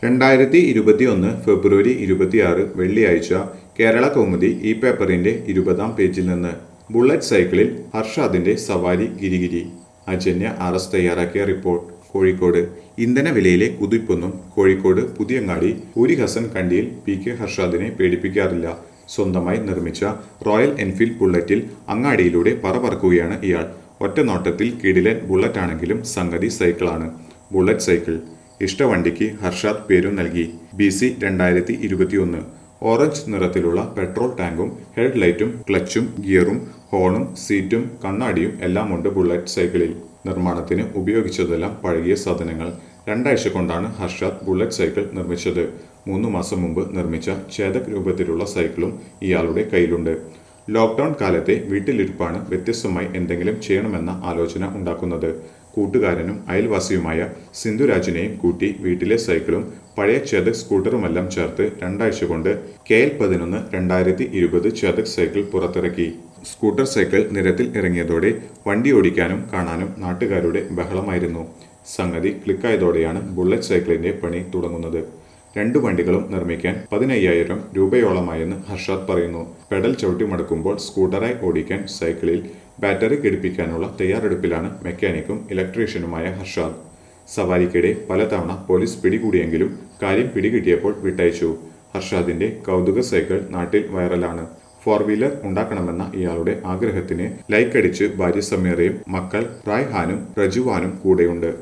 രണ്ടായിരത്തി ഇരുപത്തിയൊന്ന് ഫെബ്രുവരി ഇരുപത്തിയാറ് വെള്ളിയാഴ്ച കേരള കൗമുദി ഈ പേപ്പറിന്റെ ഇരുപതാം പേജിൽ നിന്ന് ബുള്ളറ്റ് സൈക്കിളിൽ ഹർഷാദിന്റെ സവാരി ഗിരിഗിരി അജന്യ ആർ എസ് തയ്യാറാക്കിയ റിപ്പോർട്ട് കോഴിക്കോട് ഇന്ധന വിലയിലെ കുതിപ്പൊന്നും കോഴിക്കോട് പുതിയങ്ങാടി ഊരി ഹസൻ കണ്ടിയിൽ പി കെ ഹർഷാദിനെ പേടിപ്പിക്കാറില്ല സ്വന്തമായി നിർമ്മിച്ച റോയൽ എൻഫീൽഡ് ബുള്ളറ്റിൽ അങ്ങാടിയിലൂടെ പറപറക്കുകയാണ് ഇയാൾ ഒറ്റ നോട്ടത്തിൽ കിടിലൻ ബുള്ളറ്റാണെങ്കിലും സംഗതി സൈക്കിളാണ് ബുള്ളറ്റ് സൈക്കിൾ ഇഷ്ടവണ്ടിക്ക് ഹർഷാദ് പേരും നൽകി ബി സി രണ്ടായിരത്തി ഇരുപത്തിയൊന്ന് ഓറഞ്ച് നിറത്തിലുള്ള പെട്രോൾ ടാങ്കും ഹെഡ് ലൈറ്റും ക്ലച്ചും ഗിയറും ഹോണും സീറ്റും കണ്ണാടിയും എല്ലാമുണ്ട് ബുള്ളറ്റ് സൈക്കിളിൽ നിർമ്മാണത്തിന് ഉപയോഗിച്ചതെല്ലാം പഴകിയ സാധനങ്ങൾ രണ്ടാഴ്ച കൊണ്ടാണ് ഹർഷാദ് ബുള്ളറ്റ് സൈക്കിൾ നിർമ്മിച്ചത് മൂന്ന് മാസം മുമ്പ് നിർമ്മിച്ച ചേതക് രൂപത്തിലുള്ള സൈക്കിളും ഇയാളുടെ കയ്യിലുണ്ട് ലോക്ക്ഡൌൺ കാലത്തെ വീട്ടിലിരിപ്പാണ് വ്യത്യസ്തമായി എന്തെങ്കിലും ചെയ്യണമെന്ന ആലോചന ഉണ്ടാക്കുന്നത് കൂട്ടുകാരനും അയൽവാസിയുമായ സിന്ധുരാജിനെയും കൂട്ടി വീട്ടിലെ സൈക്കിളും പഴയ ചേതക് സ്കൂട്ടറുമെല്ലാം ചേർത്ത് രണ്ടാഴ്ച കൊണ്ട് കെ എൽ പതിനൊന്ന് രണ്ടായിരത്തി ഇരുപത് ചേതക് സൈക്കിൾ പുറത്തിറക്കി സ്കൂട്ടർ സൈക്കിൾ നിരത്തിൽ ഇറങ്ങിയതോടെ വണ്ടി ഓടിക്കാനും കാണാനും നാട്ടുകാരുടെ ബഹളമായിരുന്നു സംഗതി ക്ലിക്കായതോടെയാണ് ബുള്ളറ്റ് സൈക്കിളിന്റെ പണി തുടങ്ങുന്നത് രണ്ട് വണ്ടികളും നിർമ്മിക്കാൻ പതിനയ്യായിരം രൂപയോളമായെന്ന് ഹർഷാദ് പറയുന്നു പെഡൽ ചവിട്ടി മടക്കുമ്പോൾ സ്കൂട്ടറായി ഓടിക്കാൻ സൈക്കിളിൽ ബാറ്ററി ഘടിപ്പിക്കാനുള്ള തയ്യാറെടുപ്പിലാണ് മെക്കാനിക്കും ഇലക്ട്രീഷ്യനുമായ ഹർഷാദ് സവാരിക്കിടെ പലതവണ പോലീസ് പിടികൂടിയെങ്കിലും കാര്യം പിടികിട്ടിയപ്പോൾ വിട്ടയച്ചു ഹർഷാദിന്റെ കൗതുക സൈക്കിൾ നാട്ടിൽ വൈറലാണ് ഫോർ വീലർ ഉണ്ടാക്കണമെന്ന ഇയാളുടെ ആഗ്രഹത്തിന് ലൈക്കടിച്ച് ഭാര്യ സമീറയും മക്കൾ റായ്ഹാനും റജുവാനും കൂടെയുണ്ട്